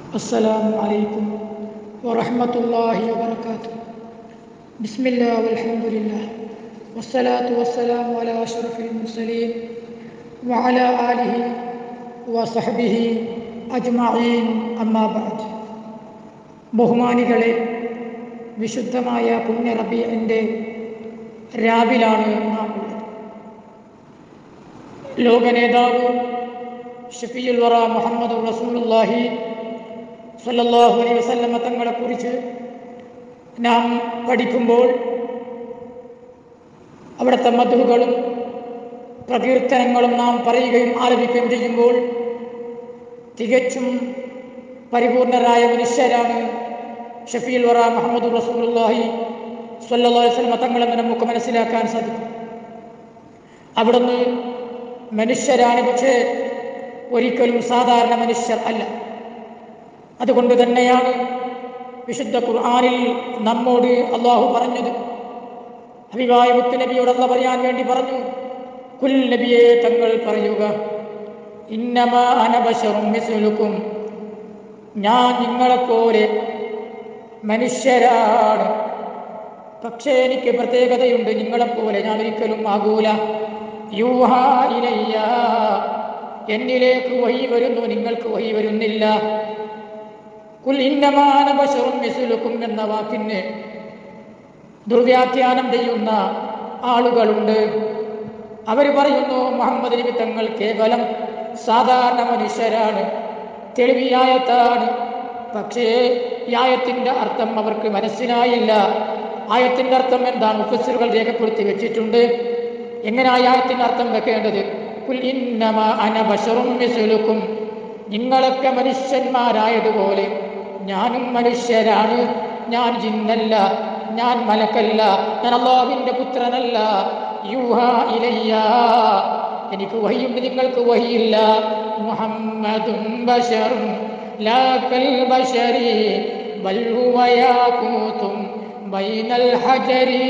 السلام عليكم ورحمة الله وبركاته بسم الله والحمد لله والصلاة والسلام على أشرف المرسلين وعلى آله وصحبه أجمعين أما بعد ബഹുമാനികളെ വിശുദ്ധമായ പുണ്യ റബീഇൻ്റെ രാവിലാണ് നാം ഉള്ളത് ലോക നേതാവ് ഷഫിയുൽ വറ മുഹമ്മദ് റസൂലുള്ളാഹി സല്ലല്ലാഹു അലൈഹി വസല്ലമ തങ്ങളെക്കുറിച്ച് നാം പഠിക്കുമ്പോൾ അവിടുത്തെ മധുകളും പ്രകീർത്തനങ്ങളും നാം പറയുകയും ആലപിക്കുകയും ചെയ്യുമ്പോൾ തികച്ചും പരിപൂർണരായ മനുഷ്യരാണ് ഷഫീൽ വറ മുഹമ്മദ് റസൂലുള്ളാഹി സല്ലല്ലാഹു അലൈഹി വസല്ലമ തങ്ങളെന്ന് നമുക്ക് മനസ്സിലാക്കാൻ സാധിക്കും അവിടുന്ന് മനുഷ്യരാണ് പക്ഷേ ഒരിക്കലും സാധാരണ മനുഷ്യർ അല്ല അതുകൊണ്ട് തന്നെയാണ് വിശുദ്ധ ഖുർആനിൽ നമ്മോട് അള്ളാഹു പറഞ്ഞത് ഹബീബായ മുത്തുനബിയോട് അല്ല പറയാൻ വേണ്ടി പറഞ്ഞു കുൽ നബിയെ തങ്ങൾ പറയുക ഇന്നമാ അനബശറും മിസ്ലുക്കും ഞാൻ നിങ്ങളെപ്പോലെ മനുഷ്യരാണ് പക്ഷേ എനിക്ക് പ്രത്യേകതയുണ്ട് നിങ്ങളെപ്പോലെ ഞാൻ ഒരിക്കലും ആകൂല യൂഹാ ഇലയ്യ എന്നിലേക്ക് വഹി വരുന്നു നിങ്ങൾക്ക് വഹി വരുന്നില്ല കുൽ ഇന്നമാന ബശറും മിസുലുക്കും എന്ന വാക്കിന് ദുർവ്യാഖ്യാനം ചെയ്യുന്ന ആളുകളുണ്ട് അവർ പറയുന്നു മുഹമ്മദ് നബി തങ്ങൾ കേവലം സാധാരണ മനുഷ്യരാണ് തെളിവിയായത്താണ് പക്ഷേ ഈ ആയത്തിൻ്റെ അർത്ഥം അവർക്ക് മനസ്സിലായില്ല ആയത്തിൻ്റെ അർത്ഥം എന്താണ് മുഫസ്സിറുകൾ രേഖപ്പെടുത്തി വെച്ചിട്ടുണ്ട് എങ്ങനെ ആ ആയത്തിൻ്റെ അർത്ഥം വെക്കേണ്ടത് കുൽ ഇന്നമ അനബശറും മിസുലുക്കും നിങ്ങളൊക്കെ മനുഷ്യന്മാരായതുപോലെ ഞാനും മനുഷ്യരാണ് ഞാൻ ജിന്നല്ല ഞാൻ മലക്കല്ല ഞാൻ അള്ളാഹുവിൻ്റെ പുത്രനല്ല യൂഹ ഇലയ്യ എനിക്ക് വഹിയുണ്ട് നിങ്ങൾക്ക് വഹിയില്ല മുഹമ്മദും ബശറും ലാക്കൽ ബശരി ബൽ ഹുവ യാകൂത്തും ബൈനൽ ഹജരി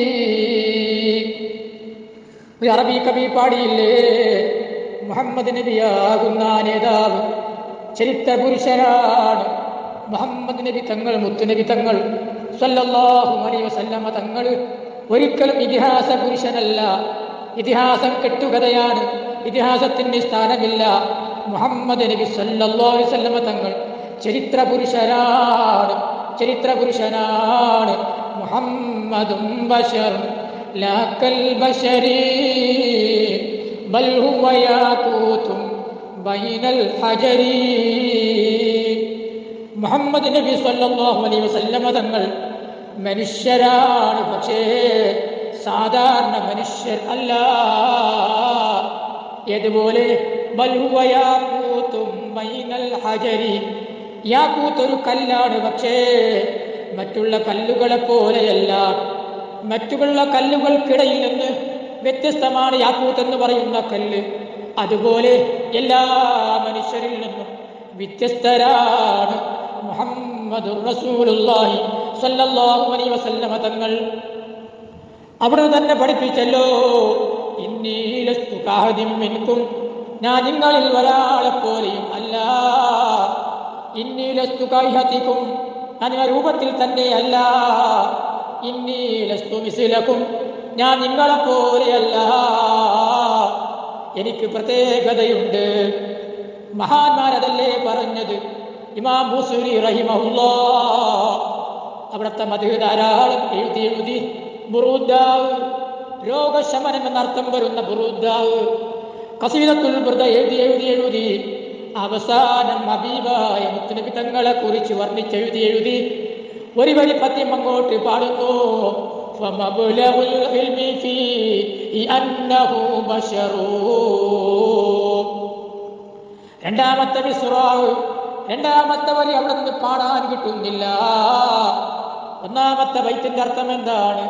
ഒരു അറബി കവി പാടിയില്ലേ മുഹമ്മദ് നബിയാകുന്ന നേതാവ് ചരിത്ര പുരുഷനാണ് മുഹമ്മദ് നബി തങ്ങൾ മുത്തുനബി തങ്ങൾ സല്ലല്ലാഹു അലൈഹി വസല്ലമ തങ്ങൾ ഒരിക്കലും ഇതിഹാസ പുരുഷനല്ല ഇതിഹാസം കെട്ടുകഥയാണ് ഇതിഹാസത്തിന് സ്ഥാനമില്ല മുഹമ്മദ് നബി സല്ലല്ലാഹു അലൈഹി വസല്ലമ തങ്ങൾ ചരിത്ര പുരുഷനാണ് ചരിത്ര പുരുഷനാണ് മുഹമ്മദും ബശർ ലാക്കൽ ബശരി ബൽ ഹുവ യാകൂത്തും ബൈനൽ ഹജരി മുഹമ്മദ് നബി സല്ലല്ലാഹു അലൈഹി വസല്ലമ തങ്ങൾ മനുഷ്യരാണ് പക്ഷേ സാധാരണ മനുഷ്യർ അല്ല ഏതുപോലെ ഹജരി യാക്കൂത്ത് ഒരു കല്ലാണ് പക്ഷേ മറ്റുള്ള കല്ലുകളെ പോലെയല്ല മറ്റുള്ള കല്ലുകൾക്കിടയിൽ നിന്ന് വ്യത്യസ്തമാണ് യാക്കൂത്ത് എന്ന് പറയുന്ന കല്ല് അതുപോലെ എല്ലാ മനുഷ്യരിൽ നിന്നും വ്യത്യസ്തരാണ് മുഹമ്മദ് റസൂലുള്ളാഹി സല്ലല്ലാഹു അലൈഹി വസല്ലമ തങ്ങൾ അവിടെ തന്നെ പഠിപ്പിച്ചല്ലോ ഇന്നീലസ്തു കാഹദിം മിൻകും ഞാൻ നിങ്ങളിൽ ഒരാളെ പോലെയും അല്ല ഇന്നീലസ്തു കാഹ്യത്തിക്കും ഞാൻ രൂപത്തിൽ തന്നെ അല്ല ഇന്നീലസ്തു മിസിലക്കും ഞാൻ നിങ്ങളെ പോലെയല്ല എനിക്ക് പ്രത്യേകതയുണ്ട് മഹാന്മാരതല്ലേ പറഞ്ഞത് ഇമാം ബുസൂരി റഹിമഹുല്ലാ അവിടുത്തെ മധു ധാരാളം എഴുതി എഴുതി ബുറൂദ്ദാവ് രോഗശമനം എന്നർത്ഥം വരുന്ന ബുറൂദ്ദാവ് കസീദത്തുൽ ബൃത എഴുതി എഴുതി എഴുതി അവസാനം അബീബായ മുത്തുനബി തങ്ങളെ കുറിച്ച് വർണ്ണിച്ചെഴുതി എഴുതി ഒരു വരി പദ്യം അങ്ങോട്ട് പാടുന്നു فمبلغ العلم فيه أنه بشر രണ്ടാമത്തെ വിസ്രാവ് രണ്ടാമത്തെ വരി അവിടെ നിന്ന് പാടാൻ കിട്ടുന്നില്ല ഒന്നാമത്തെ ബൈത്തിന്റെ അർത്ഥം എന്താണ്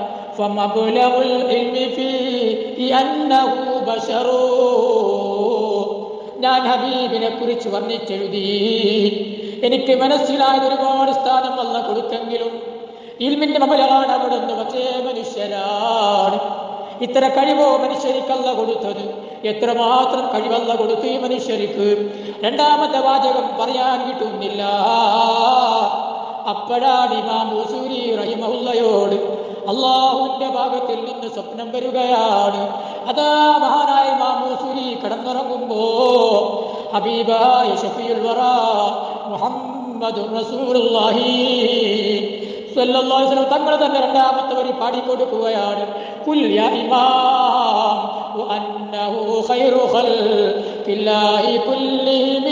ഞാൻ ഹബീബിനെ കുറിച്ച് വർണ്ണിച്ചെഴുതി എനിക്ക് മനസ്സിലായത് ഒരുപാട് സ്ഥാനം വന്ന കൊടുത്തെങ്കിലും ഇൽമിന്റെ മമലാണ് അവിടെ നിന്ന് പക്ഷേ മനുഷ്യരാണ് ഇത്ര കഴിവോ മനുഷ്യരിക്കല്ല കൊടുത്തത് എത്രമാത്രം കഴിവല്ല കൊടുത്തു ഈ മനുഷ്യർക്ക് രണ്ടാമത്തെ വാചകം പറയാൻ കിട്ടുന്നില്ല അപ്പോഴാണ് ഇമാം ഉസൂരി റഹിമഹുല്ലയോട് അള്ളാഹുവിന്റെ ഭാഗത്തിൽ നിന്ന് സ്വപ്നം വരികയാണ് അതാ മഹാനായ ഇമാം ഉസൂരി കടന്നുറങ്ങുമ്പോ ഹബീബായ ഷഫീൽ വറ മുഹമ്മദ് റസൂലുള്ളാഹി സല്ലല്ലാഹു അലൈഹി വസല്ലം തങ്ങൾ തന്നെ രണ്ടാമത്തെ വരി പാടിക്കൊടുക്കുകയാണ് കുൽ യാ ഇമാം വഅന്നഹു ഖൈറു ഖൽഖില്ലാഹി കുല്ലിഹിം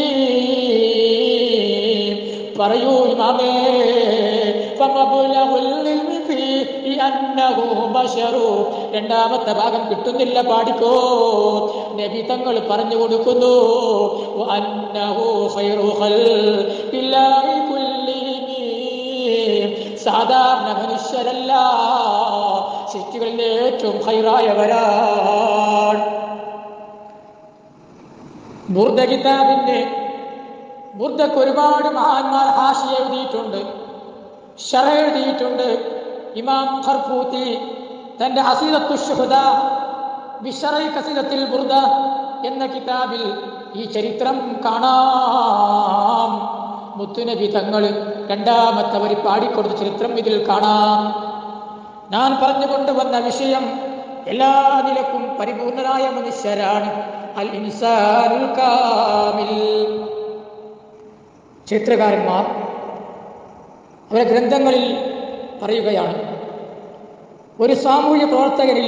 പറയൂ ഇമാമേ ഫമബ്ലഗുൽ ഇൽമി ഫീഹി അന്നഹു ബശറു രണ്ടാമത്തെ ഭാഗം കിട്ടുന്നില്ല പാടിക്കോ നബി തങ്ങൾ പറഞ്ഞു കൊടുക്കുന്നു വഅന്നഹു ഖൈറു ഖൽഖില്ലാഹി കുല്ലിഹിം സാധാരണ മനുഷ്യരല്ല സൃഷ്ടികളിൽ ഏറ്റവും ഹൈറായവരാണ് ബുർദ കിതാബിന്റെ ബുർദക്ക് ഒരുപാട് മഹാന്മാർ ഹാഷി എഴുതിയിട്ടുണ്ട് ഷറ എഴുതിയിട്ടുണ്ട് ഇമാം ഖർഫൂത്തി തന്റെ അസീദത്തു ഷുഹദ ബിഷറൈ കസീദത്തിൽ ബുർദ എന്ന കിതാബിൽ ഈ ചരിത്രം കാണാം മുത്തുനബി തങ്ങൾ രണ്ടാമത്തെ വരി പാടിക്കൊടുത്ത ചരിത്രം ഇതിൽ കാണാം ഞാൻ പറഞ്ഞുകൊണ്ടുവന്ന വിഷയം എല്ലാ നിലക്കും പരിപൂർണരായ മനുഷ്യരാണ് അൽ ഇൻസാനുൽ കാമിൽ ചിത്രകാരന്മാർ അവരുടെ ഗ്രന്ഥങ്ങളിൽ പറയുകയാണ് ഒരു സാമൂഹ്യ പ്രവർത്തകരിൽ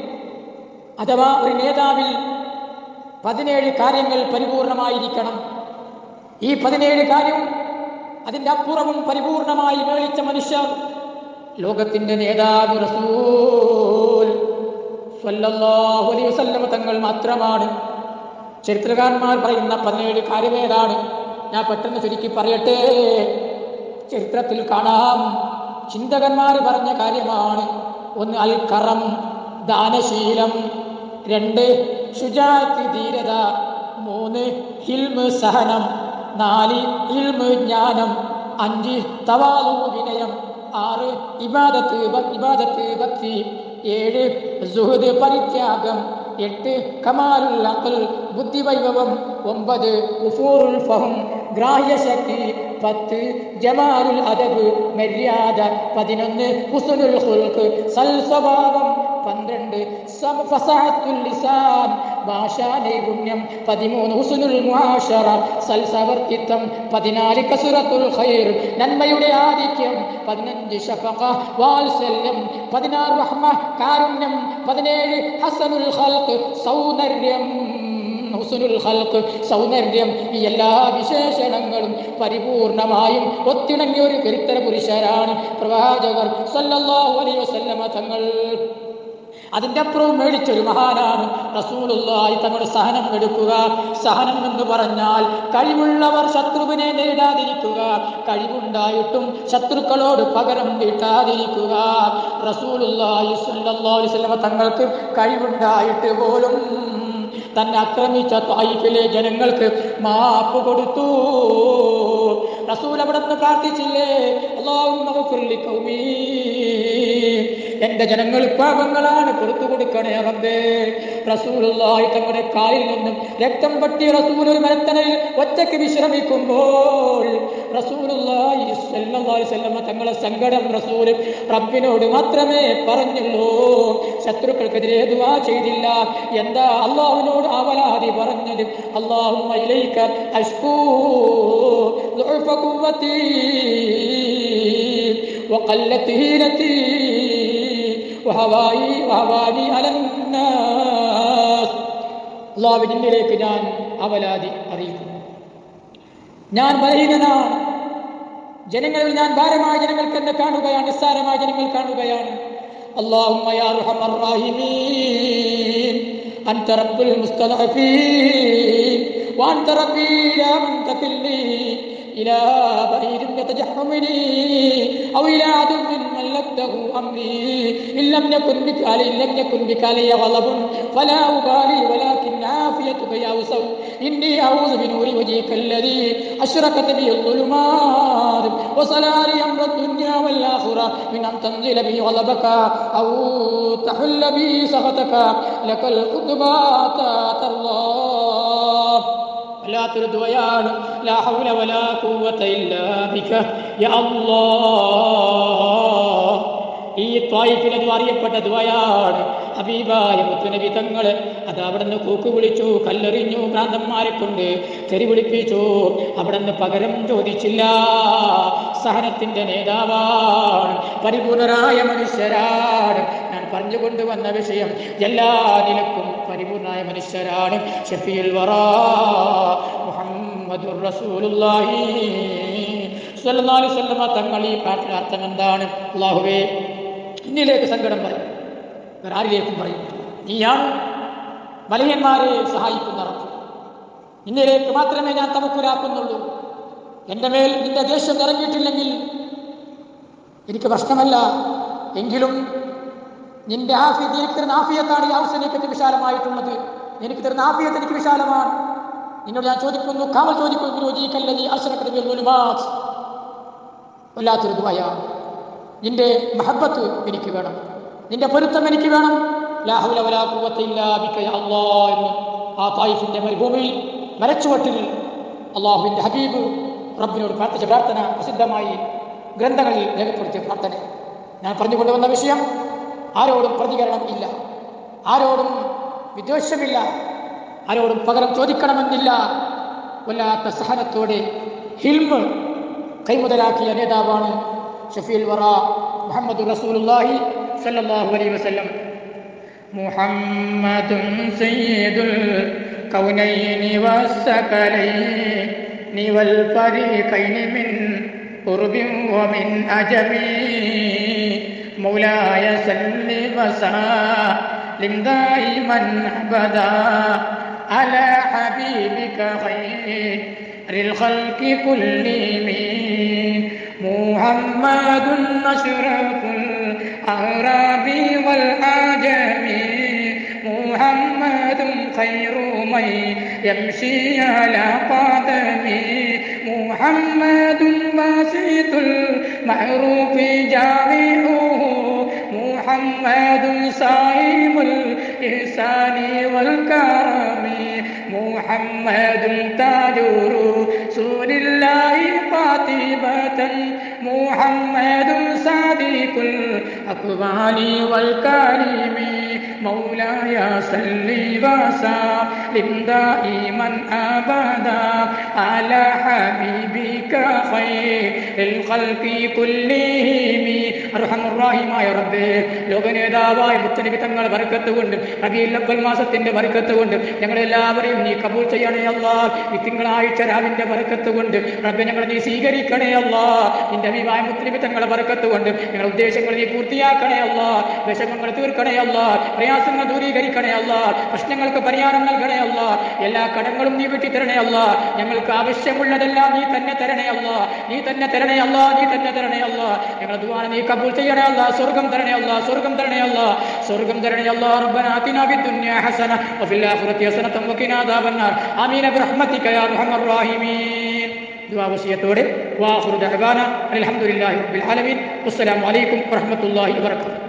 അഥവാ ഒരു നേതാവിൽ പതിനേഴ് കാര്യങ്ങൾ പരിപൂർണമായിരിക്കണം ഈ പതിനേഴ് കാര്യം അതിൻ്റെ അപ്പുറവും പരിപൂർണമായി മേളിച്ച മനുഷ്യർ ലോകത്തിന്റെ നേതാവ് റസൂൽ സ്വല്ലല്ലാഹു അലൈഹി വസല്ലമ തങ്ങൾ മാത്രമാണ് ചരിത്രകാരന്മാർ പറയുന്ന പതിനേഴ് കാര്യമേതാണ് ഞാൻ പെട്ടെന്ന് ചുരുക്കി പറയട്ടെ ചരിത്രത്തിൽ കാണാം ചിന്തകന്മാർ പറഞ്ഞ കാര്യമാണ് ഒന്ന് അൽ കറം ദാനശീലം രണ്ട് ശുചാത്തി ധീരത മൂന്ന് ഹിൽമ് സഹനം നാല് ഇൽമ് ജ്ഞാനം അഞ്ച് തവാലു വിനയം ആറ് ഇബാദത്ത് ഭ- ഇബാദത്ത് ഭക്തി ഏഴ് സുഹൃദ് പരിത്യാഗം എട്ട് കമാലുൽ അഖൽ ബുദ്ധിവൈഭവം ഒമ്പത് ഉഫൂറുൽ ഫഹം ഗ്രാഹ്യശക്തി പത്ത് ജമാലുൽ അദബ് മര്യാദ പതിനൊന്ന് ഹുസ്നുൽ ഖുൽഖ് സൽ സ്വഭാവം പന്ത്രണ്ട് സമ- ഫസാഹത്തുൽ ലിസാൻ ഭാഷാ നൈപുണ്യം പതിമൂന്ന് ഹുസ്നുൽ മുആശറ സൽസവർത്തിത്വം പതിനാല് കസുറത്തുൽ ഖൈർ നന്മയുടെ ആധിക്യം പതിനഞ്ച് ഷഫഖ വാത്സല്യം പതിനാറ് റഹ്മ കാരുണ്യം പതിനേഴ് ഹസനുൽ ഖൽഖ് സൗന്ദര്യം ഹുസ്നുൽ ഖൽഖ് സൗന്ദര്യം ഈ എല്ലാ വിശേഷണങ്ങളും പരിപൂർണമായും ഒത്തിണങ്ങിയ ഒരു കരുത്തര പുരുഷരാണ് പ്രവാചകർ സല്ലല്ലാഹു അലൈഹി വസല്ലമ തങ്ങൾ അതിന്റെ അപ്പുറവും മേടിച്ചൊരു മഹാനാണ് റസൂലുള്ളാഹി തങ്ങളുടെ സഹനം എടുക്കുക സഹനം എന്ന് പറഞ്ഞാൽ കഴിവുള്ളവർ ശത്രുവിനെ നേരിടാതിരിക്കുക കഴിവുണ്ടായിട്ടും ശത്രുക്കളോട് പകരം വീട്ടാതിരിക്കുക റസൂലുള്ളാഹി സ്വല്ലല്ലാഹു അലൈഹി വസല്ലമ തങ്ങൾക്ക് കഴിവുണ്ടായിട്ട് പോലും തന്നെ ആക്രമിച്ച തായിഫിലെ ജനങ്ങൾക്ക് മാപ്പ് കൊടുത്തു റസൂൽ അവിടെ നിന്ന് പ്രാർത്ഥിച്ചില്ലേ അള്ളാഹു എന്റെ ജനങ്ങൾ പാപങ്ങളാണ് പുറത്തു കൊടുക്കണേ റബ്ബേ റസൂലുള്ളാഹി തങ്ങളുടെ കാലിൽ നിന്നും രക്തം പറ്റി റസൂൽ ഒരു മരത്തണയിൽ ഒറ്റയ്ക്ക് വിശ്രമിക്കുമ്പോൾ റസൂലുള്ളാഹി സ്വല്ലല്ലാഹു അലൈഹി വസല്ലമ തങ്ങളെ സങ്കടം റസൂൽ റബ്ബിനോട് മാത്രമേ പറഞ്ഞുള്ളൂ ശത്രുക്കൾക്കെതിരെ ദുആ ചെയ്തില്ല എന്താ അള്ളാഹുവിനോട് അവലാതി പറഞ്ഞത് അള്ളാഹുമ്മ ഇലൈക അഷ്കൂ ضعف قوتي وقلت هيلتي وهواي وهواني على الناس അള്ളാഹുവിനിലേക്ക് ഞാൻ അവലാതി അറിയിക്കുന്നു ഞാൻ ബലഹീനനാണ് ജനങ്ങളിൽ ഞാൻ ഭാരമായ ജനങ്ങൾക്ക് എന്നെ കാണുകയാണ് നിസ്സാരമായ ജനങ്ങൾ കാണുകയാണ് اللهم يا ارحم الراحمين انت رب المستضعفين وانت ربي لا من تكلني إلى بعير يتجحمني أو إلى عدو ملكته أمري إن لم يكن بك علي إن لم يكن بك علي غضب فلا أبالي ولكن عافيتك يا أوسع إني أعوذ بنور وجهك الذي أشركت به الظلمات وصلاري أمر الدنيا والآخرة من أن تنزل بي غضبك أو تحل بي سخطك لك القدبى ترضى വല്ലാത്തൊരു ദ്വയാണ് ലാ ഹൗല വലാ ഖുവത ഇല്ലാ ബിക യാ അല്ലാഹ് ഈ ത്വായിഫിൽ അത് അറിയപ്പെട്ട ദ്വയാണ് ഹബീബായ മുത്തുനബി തങ്ങൾ അത് അവിടെ നിന്ന് കൂക്ക് വിളിച്ചു കല്ലെറിഞ്ഞു ഭ്രാന്തന്മാരെ കൊണ്ട് തെറി വിളിപ്പിച്ചു അവിടെ നിന്ന് പകരം ചോദിച്ചില്ല സഹനത്തിന്റെ നേതാവാണ് പരിപൂർണരായ മനുഷ്യരാണ് ഞാൻ പറഞ്ഞുകൊണ്ടുവന്ന വിഷയം എല്ലാ നിലക്കും പരിപൂർണായ മനുഷ്യരാണ് ഷഫീൽ വറാ മുഹമ്മദുർ റസൂലുള്ളാഹി സ്വല്ലല്ലാഹു അലൈഹി വസല്ലമ തങ്ങൾ ഈ പാട്ടിന്റെ അർത്ഥം എന്താണ് അല്ലാഹുവേ എന്നിലേക്ക് സങ്കടം പറയും വേറെ ആരിലേക്കും പറയും നീയാണ് മലയന്മാരെ സഹായിക്കുന്ന റബ്ബ് നിന്നിലേക്ക് മാത്രമേ ഞാൻ തവക്കുലാക്കുന്നുള്ളൂ എൻ്റെ മേൽ നിന്റെ ദേഷ്യം ഇറങ്ങിയിട്ടില്ലെങ്കിൽ എനിക്ക് പ്രശ്നമല്ല എങ്കിലും നിന്റെ ആഫിയത്ത് എനിക്ക് തരുന്ന ആഫിയത്താണ് ഈ ആവശ്യം എനിക്ക് വിശാലമായിട്ടുള്ളത് എനിക്ക് തരുന്ന ആഫിയത്ത് എനിക്ക് വിശാലമാണ് നിന്നോട് ഞാൻ ചോദിക്കുന്നു കാവൽ ചോദിക്കുന്നു ജീക്കല്ലതി അർശനക്കടവിൽ വല്ലാത്തൊരു ദുബായാണ് നിന്റെ മഹബത്ത് എനിക്ക് വേണം നിന്റെ പൊരുത്തം എനിക്ക് വേണം ലാഹുല വലാ ഖുവ്വത്ത ബിക യാ അല്ലാഹ് എന്ന് ആ തായിഫിന്റെ മരുഭൂമിയിൽ മരച്ചുവട്ടിൽ അള്ളാഹുവിന്റെ ഹബീബ് റബ്ബിനോട് പ്രാർത്ഥിച്ച പ്രാർത്ഥന പ്രസിദ്ധമായി ഗ്രന്ഥങ്ങളിൽ രേഖപ്പെടുത്തിയ പ്രാർത്ഥന ഞാൻ പറഞ്ഞുകൊണ്ടുവന്ന വിഷയം ആരോടും പ്രതികരണം ഇല്ല ആരോടും വിദ്വേഷമില്ല ആരോടും പകരം ചോദിക്കണമെന്നില്ല വല്ലാത്ത സഹനത്തോടെ ഹിൽമ് കൈമുതലാക്കിയ നേതാവാണ് ഷഫീൽ വറ മുഹമ്മദ് റസൂലുള്ളാഹി സല്ലല്ലാഹു അലൈഹി വസല്ലം മുഹമ്മദുൻ സയ്യിദുൽ കൗനൈനി വസ്സകലൈനി വൽ ഫരീഖൈനി മിൻ ഖുർബിൻ വമിൻ അജമി മൗലായ സല്ലി വസല്ലിം ദായിമൻ അബദാ على حبيبك خير الخلق كلهم محمد أشرف الأعراب والعجم محمد خير من يمشي على قدمه محمد باسط المعروف جامعه محمد صاحب الإحسان والكرم محمد تاج رسول الله قاطبة محمد صادق الأقوال والكريم مولاي صل وسلم دائما أبدا على حبيبك خير الخلق كلهم أرحم الراحمമായ റബ്ബേ ലോക നേതാവായ മുത്തനബി തങ്ങൾ ബർക്കത്ത് കൊണ്ട് റബീൽ അവൽ മാസത്തിന്റെ ബർക്കത്ത് കൊണ്ട് ഞങ്ങളെല്ലാവരെയും നീ കബൂൽ ചെയ്യണേ അല്ലാ ഈ തിങ്കളാഴ്ച രാവിന്റെ ബർക്കത്ത് കൊണ്ട് റബ്ബെ ഞങ്ങളെ നീ സ്വീകരിക്കണേ അല്ലാ നിന്റെ അഭിമായ മുത്തനബി തങ്ങളെ ബർക്കത്ത് കൊണ്ട് ഞങ്ങളുടെ ഉദ്ദേശങ്ങൾ നീ പൂർത്തിയാക്കണേ അല്ലാ വിഷമങ്ങൾ തീർക്കണേ അല്ലാ പ്രയാസങ്ങൾ ദൂരീകരിക്കണേ അല്ലാ പ്രശ്നങ്ങൾക്ക് പരിഹാരം നൽകണേ അല്ലാ എല്ലാ കടങ്ങളും നീ വെട്ടി തരണേ അല്ലാ ഞങ്ങൾക്ക് ആവശ്യമുള്ളതെല്ലാം നീ തന്നെ തരണേ അല്ലാ നീ തന്നെ തരണേ അല്ലാ നീ തന്നെ തരണേ അല്ലാ ഞങ്ങളുടെ ദുആന നീ കബൂൽ ചെയ്യണേ അല്ലാ സ്വർഗം തരണേ അല്ലാ സ്വർഗം തരണേ അല്ലാ സ്വർഗം തരണേ അല്ലാ റബ്ബന ആതിനാ ഫിദ് ദുനിയാ ഹസന വഫിൽ ആഖിറതി ഹസനത വഖിനാ അദാബന്നാർ ആമീൻ ബിറഹ്മതിക യാ അർഹമർ റഹീമീൻ ദുആ വസിയത്തോടെ വാഖിറു ദഅവാന അൽഹംദുലില്ലാഹി റബ്ബിൽ ആലമീൻ വസ്സലാമു അലൈക്കും വറഹ്മത്തുള്ളാഹി വബറകാതുഹു